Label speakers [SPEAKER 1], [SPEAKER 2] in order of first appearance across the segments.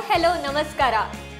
[SPEAKER 1] hello ನಮಸ್ಕಾರ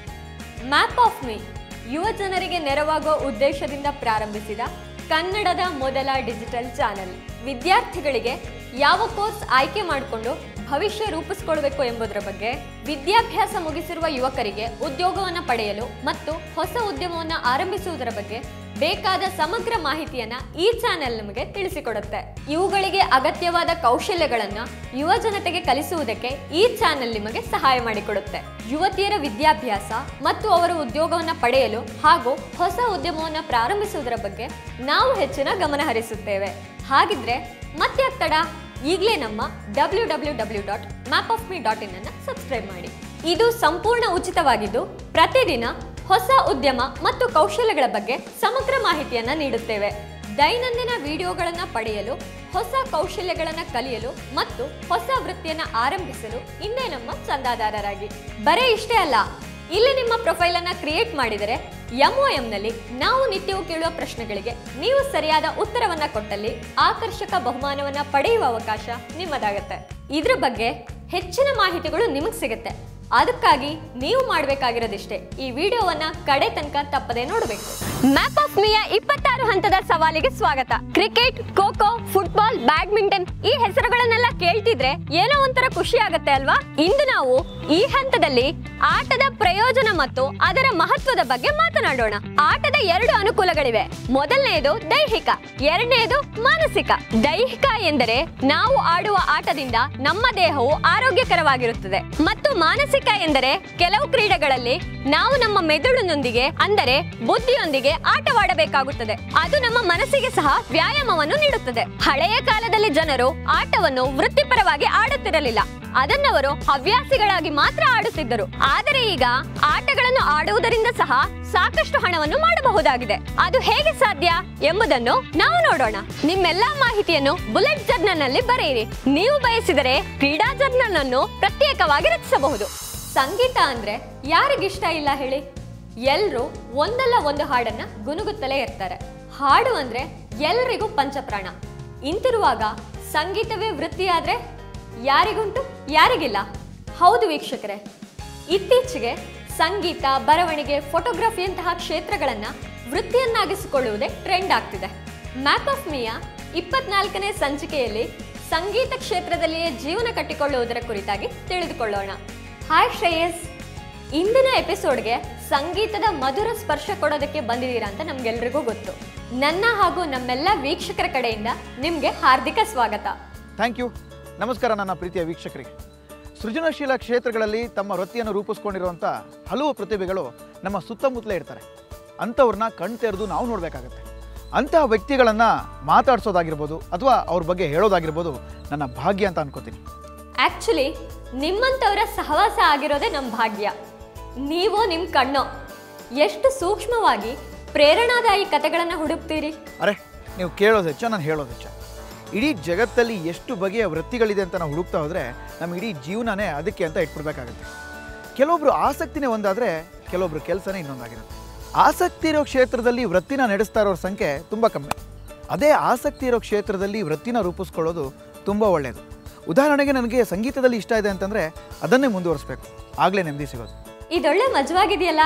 [SPEAKER 1] map of me ಯುವ ಜನರಿಗೆ ನೆರವಾಗುವ ಉದ್ದೇಶದಿಂದ ಪ್ರಾರಂಭಿಸಿದ ಕನ್ನಡದ ಮೊದಲ ಡಿಜಿಟಲ್ ಚಾನೆಲ್ ವಿದ್ಯಾರ್ಥಿಗಳಿಗೆ ಯಾವ ಕೋರ್ಸ್ ಆಯ್ಕೆ ಮಾಡಿಕೊಂಡು ಭವಿಷ್ಯ ರೂಪಿಸ್ಕೊಳ್ಬೇಕು ಎಂಬುದರ ಬಗ್ಗೆ ವಿದ್ಯಾಭ್ಯಾಸ ಮುಗಿಸಿರುವ ಯುವಕರಿಗೆ ಉದ್ಯೋಗವನ್ನು ಪಡೆಯಲು ಮತ್ತು ಹೊಸ ಉದ್ಯಮವನ್ನು ಆರಂಭಿಸುವುದರ ಬಗ್ಗೆ ಬೇಕಾದ ಸಮಗ್ರ ಮಾಹಿತಿಯನ್ನ ಈ ಚಾನೆಲ್ ನಿಮಗೆ ತಿಳಿಸಿಕೊಡುತ್ತೆ ಇವುಗಳಿಗೆ ಅಗತ್ಯವಾದ ಕೌಶಲ್ಯಗಳನ್ನ ಯುವ ಜನತೆಗೆ ಕಲಿಸುವುದಕ್ಕೆ ಈ ಚಾನೆಲ್ ನಿಮಗೆ ಸಹಾಯ ಮಾಡಿಕೊಡುತ್ತೆ ಯುವತಿಯರ ವಿದ್ಯಾಭ್ಯಾಸ ಮತ್ತು ಅವರ ಉದ್ಯೋಗವನ್ನ ಪಡೆಯಲು ಹಾಗೂ ಹೊಸ ಉದ್ಯಮವನ್ನ ಪ್ರಾರಂಭಿಸುವುದರ ಬಗ್ಗೆ ನಾವು ಹೆಚ್ಚಿನ ಗಮನ ಹರಿಸುತ್ತೇವೆ ಹಾಗಿದ್ರೆ ಮತ್ತೆ ತಡ ಈಗಲೇ ನಮ್ಮ W W W dot map of me dot in ಅನ್ನು ಸಬ್ಸ್ಕ್ರೈಬ್ ಮಾಡಿ ಇದು ಸಂಪೂರ್ಣ ಉಚಿತವಾಗಿದ್ದು ಪ್ರತಿದಿನ ಹೊಸ ಉದ್ಯಮ ಮತ್ತು ಕೌಶಲ್ಯಗಳ ಬಗ್ಗೆ ಸಮಗ್ರ ಮಾಹಿತಿಯನ್ನ ನೀಡುತ್ತೇವೆ ದೈನಂದಿನ ವಿಡಿಯೋಗಳನ್ನು ಪಡೆಯಲು ಹೊಸ ಕೌಶಲ್ಯಗಳನ್ನು ಕಲಿಯಲು ಮತ್ತು ಹೊಸ ವೃತ್ತಿಯನ್ನ ಆರಂಭಿಸಲು ಇಂದೇ ನಮ್ಮ ಚಂದಾದಾರರಾಗಿ ಬರೇ ಇಷ್ಟೇ ಅಲ್ಲ ಇಲ್ಲಿ ನಿಮ್ಮ ಪ್ರೊಫೈಲ್ ಅನ್ನ ಕ್ರಿಯೇಟ್ ಮಾಡಿದರೆ ಎಂಒಎಂ ನಲ್ಲಿ ನಾವು ನಿತ್ಯವೂ ಕೇಳುವ ಪ್ರಶ್ನೆಗಳಿಗೆ ನೀವು ಸರಿಯಾದ ಉತ್ತರವನ್ನ ಕೊಟ್ಟಲ್ಲಿ ಆಕರ್ಷಕ ಬಹುಮಾನವನ್ನ ಪಡೆಯುವ ಅವಕಾಶ ನಿಮ್ಮದಾಗತ್ತೆ ಇದ್ರ ಬಗ್ಗೆ ಹೆಚ್ಚಿನ ಮಾಹಿತಿಗಳು ನಿಮಗೆ ಸಿಗುತ್ತೆ ಅದಕ್ಕಾಗಿ ನೀವು ಮಾಡಬೇಕಾಗಿರೋದಿಷ್ಟೇ ಈ ವಿಡಿಯೋವನ್ನ ಕಡೆ ತನಕ ತಪ್ಪದೆ ನೋಡಬೇಕು ಮ್ಯಾಪ್ ಆಫ್ ಮಿಯ ಇಪ್ಪತ್ತಾರು ಹಂತದ ಸವಾಲಿಗೆ ಸ್ವಾಗತ ಕ್ರಿಕೆಟ್ ಖೋಖೋ ಫುಟ್ಬಾಲ್ ಬ್ಯಾಡ್ಮಿಂಟನ್ ಈ ಹೆಸರುಗಳನ್ನೆಲ್ಲ ಕೇಳ್ತಿದ್ರೆ ಏನೋ ಒಂಥರ ಖುಷಿ ಆಗತ್ತೆ ಅಲ್ವಾ ಇಂದು ನಾವು ಈ ಹಂತದಲ್ಲಿ ಆಟದ ಪ್ರಯೋಜನ ಮತ್ತು ಅದರ ಮಹತ್ವದ ಬಗ್ಗೆ ಮಾತನಾಡೋಣ ಆಟದ ಎರಡು ಅನುಕೂಲಗಳಿವೆ ಮೊದಲನೆಯದು ದೈಹಿಕ ಎರಡನೆಯದು ಮಾನಸಿಕ ದೈಹಿಕ ಎಂದರೆ ನಾವು ಆಡುವ ಆಟದಿಂದ ನಮ್ಮ ದೇಹವು ಆರೋಗ್ಯಕರವಾಗಿರುತ್ತದೆ ಮತ್ತು ಮಾನಸಿಕ ಎಂದರೆ ಕೆಲವು ಕ್ರೀಡೆಗಳಲ್ಲಿ ನಾವು ನಮ್ಮ ಮೆದುಳಿನೊಂದಿಗೆ ಅಂದರೆ ಬುದ್ಧಿಯೊಂದಿಗೆ ಆಟವಾಡಬೇಕಾಗುತ್ತದೆ ಅದು ನಮ್ಮ ಮನಸ್ಸಿಗೆ ಸಹ ವ್ಯಾಯಾಮವನ್ನು ನೀಡುತ್ತದೆ ಹಳೆಯ ಕಾಲದಲ್ಲಿ ಜನರು ಆಟವನ್ನು ವೃತ್ತಿಪರವಾಗಿ ಆಡುತ್ತಿರಲಿಲ್ಲ ಅದನ್ನವರು ಹವ್ಯಾಸಿಗಳಾಗಿ ಮಾತ್ರ ಆಡುತ್ತಿದ್ದರು ಆದರೆ ಈಗ ಆಟಗಳನ್ನು ಆಡುವುದರಿಂದ ಸಹ ಸಾಕಷ್ಟು ಹಣವನ್ನು ಮಾಡಬಹುದಾಗಿದೆ ಅದು ಹೇಗೆ ಸಾಧ್ಯ ಎಂಬುದನ್ನು ನಾವು ನೋಡೋಣ ನಿಮ್ಮೆಲ್ಲಾ ಮಾಹಿತಿಯನ್ನು ಬುಲೆಟ್ ಜರ್ನಲ್ ನಲ್ಲಿ ಬರೆಯಿರಿ ನೀವು ಬಯಸಿದರೆ ಕ್ರೀಡಾ ಜರ್ನಲ್ ಅನ್ನು ಪ್ರತ್ಯೇಕವಾಗಿ ರಚಿಸಬಹುದು ಸಂಗೀತ ಅಂದ್ರೆ ಯಾರಿಗಿಷ್ಟ ಇಲ್ಲ ಹೇಳಿ ಎಲ್ರು ಒಂದಲ್ಲ ಒಂದು ಹಾಡನ್ನ ಗುನುಗುತ್ತಲೇ ಇರ್ತಾರೆ ಹಾಡು ಅಂದ್ರೆ ಎಲ್ರಿಗೂ ಪಂಚಪ್ರಾಣ ಇಂತಿರುವಾಗ ಸಂಗೀತವೇ ವೃತ್ತಿಯಾದ್ರೆ ಯಾರಿಗುಂಟು ಯಾರಿಗಿಲ್ಲ ಹೌದು ವೀಕ್ಷಕರೇ ಇತ್ತೀಚೆಗೆ ಸಂಗೀತ ಬರವಣಿಗೆ ಫೋಟೋಗ್ರಫಿಯಂತಹ ಕ್ಷೇತ್ರಗಳನ್ನ ವೃತ್ತಿಯನ್ನಾಗಿಸಿಕೊಳ್ಳುವುದೇ ಟ್ರೆಂಡ್ ಆಗ್ತಿದೆ ಮ್ಯಾಪ್ ಆಫ್ ಮಿಯಾ ಇಪ್ಪತ್ನಾಲ್ಕನೇ ಸಂಚಿಕೆಯಲ್ಲಿ ಸಂಗೀತ ಕ್ಷೇತ್ರದಲ್ಲಿಯೇ ಜೀವನ ಕಟ್ಟಿಕೊಳ್ಳುವುದರ ಕುರಿತಾಗಿ ತಿಳಿದುಕೊಳ್ಳೋಣ ಹಾಯ್ ಶ್ರೇಯಸ್ ಇಂದಿನ ಎಪಿಸೋಡ್ಗೆ ಸಂಗೀತದ ಮಧುರ ಸ್ಪರ್ಶ ಕೊಡೋದಕ್ಕೆ ಬಂದಿದ್ದೀರಾ ಅಂತ ನಮ್ಗೆಲ್ರಿಗೂ ಗೊತ್ತು ನನ್ನ ಹಾಗೂ ನಮ್ಮೆಲ್ಲ ವೀಕ್ಷಕರ ಕಡೆಯಿಂದ ನಿಮಗೆ ಹಾರ್ದಿಕ ಸ್ವಾಗತ
[SPEAKER 2] ಥ್ಯಾಂಕ್ ಯು ನಮಸ್ಕಾರ ನನ್ನ ಪ್ರೀತಿಯ ವೀಕ್ಷಕರಿಗೆ ಸೃಜನಶೀಲ ಕ್ಷೇತ್ರಗಳಲ್ಲಿ ತಮ್ಮ ವೃತ್ತಿಯನ್ನು ರೂಪಿಸ್ಕೊಂಡಿರುವಂಥ ಹಲವು ಪ್ರತಿಭೆಗಳು ನಮ್ಮ ಸುತ್ತಮುತ್ತಲೇ ಇರ್ತಾರೆ ಅಂಥವ್ರನ್ನ ಕಣ್ ತೆರೆದು ನಾವು ನೋಡಬೇಕಾಗತ್ತೆ ಅಂತಹ ವ್ಯಕ್ತಿಗಳನ್ನು ಮಾತಾಡ್ಸೋದಾಗಿರ್ಬೋದು ಅಥವಾ ಅವ್ರ ಬಗ್ಗೆ ಹೇಳೋದಾಗಿರ್ಬೋದು ನನ್ನ ಭಾಗ್ಯ ಅಂತ ಅನ್ಕೋತೀನಿ
[SPEAKER 1] ಆಕ್ಚುಲಿ ನಿಮ್ಮಂಥವರ ಸಹವಾಸ ಆಗಿರೋದೇ ನಮ್ಮ ಭಾಗ್ಯ ನೀವು ನಿಮ್ಮ ಕಣ್ಣೋ ಎಷ್ಟು ಸೂಕ್ಷ್ಮವಾಗಿ ಪ್ರೇರಣಾದಾಯಿ ಕಥೆಗಳನ್ನು ಹುಡುಕ್ತೀರಿ
[SPEAKER 2] ಅರೆ ನೀವು ಕೇಳೋದು ಹೆಚ್ಚ ನಾನು ಹೇಳೋದು ಹೆಚ್ಚ ಇಡೀ ಜಗತ್ತಲ್ಲಿ ಎಷ್ಟು ಬಗೆಯ ವೃತ್ತಿಗಳಿದೆ ಅಂತ ನಾವು ಹುಡುಕ್ತಾ ಹೋದರೆ ನಮ್ಮ ಇಡೀ ಜೀವನನೇ ಅದಕ್ಕೆ ಅಂತ ಇಟ್ಬಿಡ್ಬೇಕಾಗತ್ತೆ ಕೆಲವೊಬ್ರು ಆಸಕ್ತಿನೇ ಒಂದಾದರೆ ಕೆಲವೊಬ್ರು ಕೆಲಸನೇ ಇನ್ನೊಂದಾಗಿರುತ್ತೆ ಆಸಕ್ತಿ ಇರೋ ಕ್ಷೇತ್ರದಲ್ಲಿ ವೃತ್ತಿನ ನಡೆಸ್ತಾ ಇರೋರ ಸಂಖ್ಯೆ ತುಂಬ ಕಮ್ಮಿ ಅದೇ ಆಸಕ್ತಿ ಇರೋ ಕ್ಷೇತ್ರದಲ್ಲಿ ವೃತ್ತಿನ ರೂಪಿಸ್ಕೊಳ್ಳೋದು ತುಂಬ ಒಳ್ಳೆಯದು ಉದಾಹರಣೆಗೆ ನನಗೆ ಸಂಗೀತದಲ್ಲಿ ಇಷ್ಟ ಇದೆ ಅಂತಂದರೆ ಅದನ್ನೇ ಮುಂದುವರಿಸ್ಬೇಕು ಆಗಲೇ ನೆಮ್ಮದಿ ಸಿಗೋದು
[SPEAKER 1] ಇದೊಳ್ಳೆ ಮಜವಾಗಿದೆಯಲ್ಲ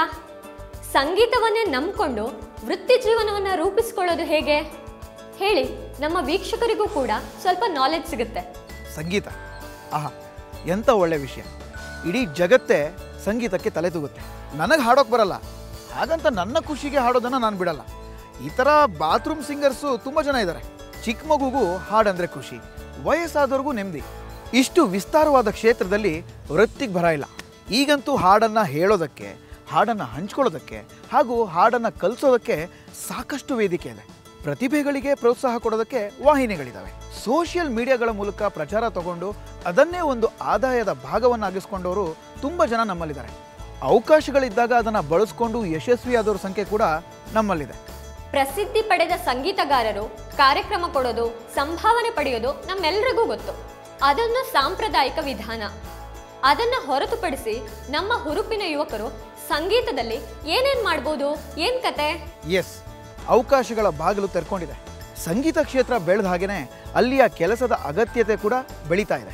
[SPEAKER 1] ಸಂಗೀತವನ್ನೇ ನಂಬ್ಕೊಂಡು ವೃತ್ತಿ ಜೀವನವನ್ನು ರೂಪಿಸ್ಕೊಳ್ಳೋದು ಹೇಗೆ ಹೇಳಿ ನಮ್ಮ ವೀಕ್ಷಕರಿಗೂ ಕೂಡ ಸ್ವಲ್ಪ ನಾಲೆಜ್ ಸಿಗುತ್ತೆ
[SPEAKER 2] ಸಂಗೀತ ಆಹಾ ಎಂಥ ಒಳ್ಳೆ ವಿಷಯ ಇಡೀ ಜಗತ್ತೇ ಸಂಗೀತಕ್ಕೆ ತಲೆ ತೂಗುತ್ತೆ ನನಗೆ ಹಾಡೋಕೆ ಬರಲ್ಲ ಹಾಗಂತ ನನ್ನ ಖುಷಿಗೆ ಹಾಡೋದನ್ನು ನಾನು ಬಿಡಲ್ಲ ಈ ಥರ ಬಾತ್ರೂಮ್ ಸಿಂಗರ್ಸು ತುಂಬ ಜನ ಇದ್ದಾರೆ ಚಿಕ್ಕ ಮಗುಗೂ ಹಾಡಂದರೆ ಖುಷಿ ವಯಸ್ಸಾದವ್ರಿಗೂ ನೆಮ್ಮದಿ ಇಷ್ಟು ವಿಸ್ತಾರವಾದ ಕ್ಷೇತ್ರದಲ್ಲಿ ವೃತ್ತಿಗೆ ಬರ ಇಲ್ಲ ಈಗಂತೂ ಹಾಡನ್ನು ಹೇಳೋದಕ್ಕೆ ಹಾಡನ್ನು ಹಂಚ್ಕೊಳ್ಳೋದಕ್ಕೆ ಹಾಗೂ ಹಾಡನ್ನು ಕಲಿಸೋದಕ್ಕೆ ಸಾಕಷ್ಟು ವೇದಿಕೆ ಇದೆ ಪ್ರತಿಭೆಗಳಿಗೆ ಪ್ರೋತ್ಸಾಹ ಕೊಡೋದಕ್ಕೆ ವಾಹಿನಿಗಳಿದ್ದಾವೆ ಸೋಷಿಯಲ್ ಮೀಡಿಯಾಗಳ ಮೂಲಕ ಪ್ರಚಾರ ತಗೊಂಡು ಅದನ್ನೇ ಒಂದು ಆದಾಯದ ಭಾಗವನ್ನಾಗಿಸ್ಕೊಂಡವರು ತುಂಬ ಜನ ನಮ್ಮಲ್ಲಿದ್ದಾರೆ ಅವಕಾಶಗಳಿದ್ದಾಗ ಅದನ್ನು ಬಳಸ್ಕೊಂಡು ಯಶಸ್ವಿಯಾದವ್ರ ಸಂಖ್ಯೆ ಕೂಡ ನಮ್ಮಲ್ಲಿದೆ
[SPEAKER 1] ಪ್ರಸಿದ್ಧಿ ಪಡೆದ ಸಂಗೀತಗಾರರು ಕಾರ್ಯಕ್ರಮ ಕೊಡೋದು ಸಂಭಾವನೆ ಪಡೆಯೋದು ನಮ್ಮೆಲ್ರಿಗೂ ಗೊತ್ತು ಅದೊಂದು ಸಾಂಪ್ರದಾಯಿಕ ವಿಧಾನ ಅದನ್ನ ಹೊರತುಪಡಿಸಿ ನಮ್ಮ ಹುರುಪಿನ ಯುವಕರು ಸಂಗೀತದಲ್ಲಿ ಏನೇನ್ ಮಾಡ್ಬೋದು ಏನ್ ಕತೆ
[SPEAKER 2] ಎಸ್ ಅವಕಾಶಗಳ ಬಾಗಿಲು ತೆರ್ಕೊಂಡಿದೆ ಸಂಗೀತ ಕ್ಷೇತ್ರ ಬೆಳೆದ ಹಾಗೆಯೇ ಅಲ್ಲಿಯ ಕೆಲಸದ ಅಗತ್ಯತೆ ಕೂಡ ಬೆಳೀತಾ ಇದೆ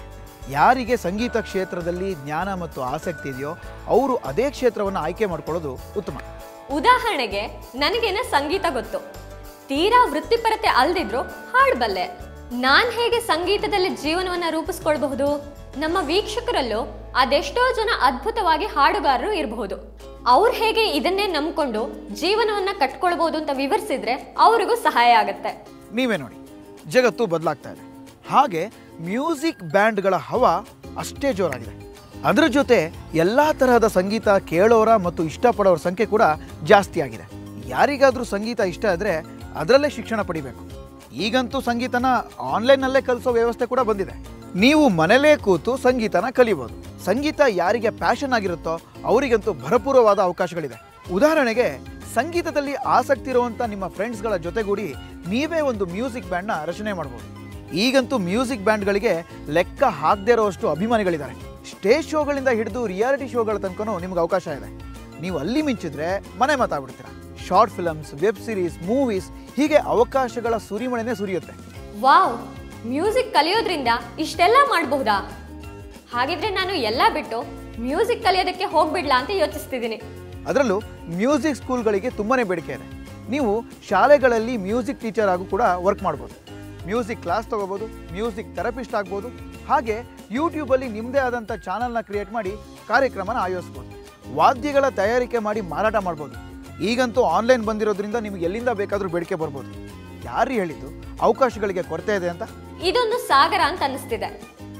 [SPEAKER 2] ಯಾರಿಗೆ ಸಂಗೀತ ಕ್ಷೇತ್ರದಲ್ಲಿ ಜ್ಞಾನ ಮತ್ತು ಆಸಕ್ತಿ ಇದೆಯೋ ಅವರು ಅದೇ ಕ್ಷೇತ್ರವನ್ನು ಆಯ್ಕೆ ಮಾಡ್ಕೊಳ್ಳೋದು ಉತ್ತಮ
[SPEAKER 1] ಉದಾಹರಣೆಗೆ ನನಗೇನ ಸಂಗೀತ ಗೊತ್ತು ತೀರಾ ವೃತ್ತಿಪರತೆ ಅಲ್ದಿದ್ರು ಹಾಡಬಲ್ಲೆ ನಾನ್ ಹೇಗೆ ಸಂಗೀತದಲ್ಲಿ ಜೀವನವನ್ನ ರೂಪಿಸ್ಕೊಳ್ಬಹುದು ನಮ್ಮ ವೀಕ್ಷಕರಲ್ಲೂ ಅದೆಷ್ಟೋ ಜನ ಅದ್ಭುತವಾಗಿ ಹಾಡುಗಾರರು ಇರಬಹುದು ಅವ್ರು ಹೇಗೆ ಇದನ್ನೇ ನಂಬ್ಕೊಂಡು ಜೀವನವನ್ನ ಕಟ್ಕೊಳ್ಬಹುದು ಅಂತ ವಿವರಿಸಿದ್ರೆ ಅವ್ರಿಗೂ ಸಹಾಯ ಆಗತ್ತೆ
[SPEAKER 2] ನೀವೇ ನೋಡಿ ಜಗತ್ತು ಬದಲಾಗ್ತಾ ಇದೆ ಹಾಗೆ ಮ್ಯೂಸಿಕ್ ಬ್ಯಾಂಡ್ಗಳ ಹವ ಅಷ್ಟೇ ಜೋರಾಗಿದೆ ಅದರ ಜೊತೆ ಎಲ್ಲ ತರಹದ ಸಂಗೀತ ಕೇಳೋರ ಮತ್ತು ಇಷ್ಟಪಡೋರ ಸಂಖ್ಯೆ ಕೂಡ ಜಾಸ್ತಿ ಆಗಿದೆ ಯಾರಿಗಾದರೂ ಸಂಗೀತ ಇಷ್ಟ ಆದರೆ ಅದರಲ್ಲೇ ಶಿಕ್ಷಣ ಪಡಿಬೇಕು ಈಗಂತೂ ಸಂಗೀತನ ಆನ್ಲೈನ್ನಲ್ಲೇ ಕಲಿಸೋ ವ್ಯವಸ್ಥೆ ಕೂಡ ಬಂದಿದೆ ನೀವು ಮನೇಲೇ ಕೂತು ಸಂಗೀತನ ಕಲಿಬೋದು ಸಂಗೀತ ಯಾರಿಗೆ ಪ್ಯಾಷನ್ ಆಗಿರುತ್ತೋ ಅವರಿಗಂತೂ ಭರಪೂರವಾದ ಅವಕಾಶಗಳಿದೆ ಉದಾಹರಣೆಗೆ ಸಂಗೀತದಲ್ಲಿ ಆಸಕ್ತಿ ಇರುವಂಥ ನಿಮ್ಮ ಫ್ರೆಂಡ್ಸ್ಗಳ ಜೊತೆಗೂಡಿ ನೀವೇ ಒಂದು ಮ್ಯೂಸಿಕ್ ಬ್ಯಾಂಡ್ನ ರಚನೆ ಮಾಡ್ಬೋದು ಈಗಂತೂ ಮ್ಯೂಸಿಕ್ ಬ್ಯಾಂಡ್ಗಳಿಗೆ ಲೆಕ್ಕ ಹಾಕದೇ ಇರೋವಷ್ಟು ಅಭಿಮಾನಿಗಳಿದ್ದಾರೆ ಸ್ಟೇಜ್ ಶೋಗಳಿಂದ ಹಿಡಿದು ರಿಯಾಲಿಟಿ ಶೋಗಳ ತನಕನೂ ನಿಮ್ಗೆ ಅವಕಾಶ ಇದೆ ನೀವು ಅಲ್ಲಿ ಮಿಂಚಿದ್ರೆ ಮನೆ ಮಾತಾಡ್ಬಿಡ್ತೀರಾ short films web series movies ಹೀಗೆ ಅವಕಾಶಗಳ ಸುರಿಮಳೆನೇ ಸುರಿಯುತ್ತೆ
[SPEAKER 1] ವಾವ್ ಮ್ಯೂಸಿಕ್ ಕಲಿಯೋದ್ರಿಂದ ಇಷ್ಟೆಲ್ಲ ಮಾಡಬಹುದಾ ಹಾಗಿದ್ರೆ ನಾನು ಎಲ್ಲ ಬಿಟ್ಟು ಮ್ಯೂಸಿಕ್ ಕಲಿಯೋದಕ್ಕೆ ಹೋಗ್ಬಿಡ್ಲಾ ಅಂತ ಯೋಚಿಸ್ತಿದ್ದೀನಿ
[SPEAKER 2] ಅದರಲ್ಲೂ ಮ್ಯೂಸಿಕ್ ಸ್ಕೂಲ್ಗಳಿಗೆ ತುಂಬಾ ಬೇಡಿಕೆ ಇದೆ ನೀವು ಶಾಲೆಗಳಲ್ಲಿ ಮ್ಯೂಸಿಕ್ ಟೀಚರ್ ಆಗು ಕೂಡ ವರ್ಕ್ ಮಾಡ್ಬೋದು ಮ್ಯೂಸಿಕ್ ಕ್ಲಾಸ್ ತೊಗೋಬೋದು ಮ್ಯೂಸಿಕ್ ಥೆರಪಿಸ್ಟ್ ಆಗ್ಬೋದು ಹಾಗೆ ಯೂಟ್ಯೂಬಲ್ಲಿ ನಿಮ್ಮದೇ ಆದಂಥ ಚಾನಲ್ನ ಕ್ರಿಯೇಟ್ ಮಾಡಿ ಕಾರ್ಯಕ್ರಮನ ಆಯೋಜಿಸ್ಬೋದು ವಾದ್ಯಗಳ ತಯಾರಿಕೆ ಮಾಡಿ ಮಾರಾಟ ಮಾಡ್ಬೋದು ಈಗಂತೂ ಆನ್ಲೈನ್ ಬಂದಿರೋದ್ರಿಂದ ನಿಮ್ಗೆ ಎಲ್ಲಿಂದ ಬೇಕಾದರೂ ಬೇಡಿಕೆ ಬರ್ಬೋದು ಯಾರು ಹೇಳಿದ್ದು ಅವಕಾಶಗಳಿಗೆ ಕೊರತೆ ಇದೆ ಅಂತ
[SPEAKER 1] ಇದೊಂದು ಸಾಗರ ಅಂತ ಅನಿಸ್ತಿದೆ